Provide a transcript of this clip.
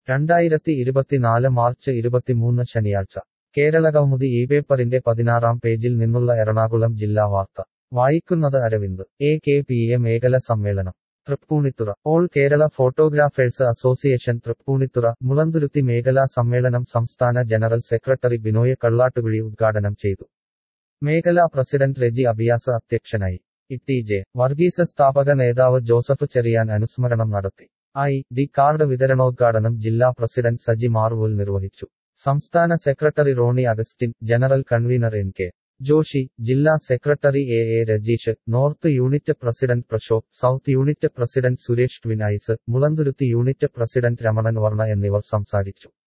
രണ്ടായിരത്തി ഇരുപത്തിനാല് മാർച്ച് ഇരുപത്തിമൂന്ന് ശനിയാഴ്ച കേരളകൗമുദി ഈ പേപ്പറിന്റെ പതിനാറാം പേജിൽ നിന്നുള്ള എറണാകുളം ജില്ലാ വാർത്ത വായിക്കുന്നത് Aravind A K P A മേഖല സമ്മേളനം Tripunithura All Kerala Photographers Association Tripunithura Mulanthuruthy മേഖലാ സമ്മേളനം സംസ്ഥാന ജനറൽ സെക്രട്ടറി ബിനോയ് കള്ളാട്ടുകുഴി ഉദ്ഘാടനം ചെയ്തു മേഖലാ പ്രസിഡന്റ് റെജി അബിയാസ് അധ്യക്ഷനായി ഇ ജെ വർഗീസ് സ്ഥാപക നേതാവ് ജോസഫ് ചെറിയാൻ അനുസ്മരണം നടത്തി ഐ ഡി കാർഡ് വിതരണോദ്ഘാടനം ജില്ലാ പ്രസിഡന്റ് സജി മാർവൂൽ നിർവഹിച്ചു സംസ്ഥാന secretary Roni Augustine general convener N K Joshi ജില്ലാ secretary A A Rajeesh north unit president Prashok south unit president Suresh ട്വിനൈസ് മുളന്തുരുത്തി യൂണിറ്റ് പ്രസിഡന്റ് രമണൻ വർണ്ണ എന്നിവർ സംസാരിച്ചു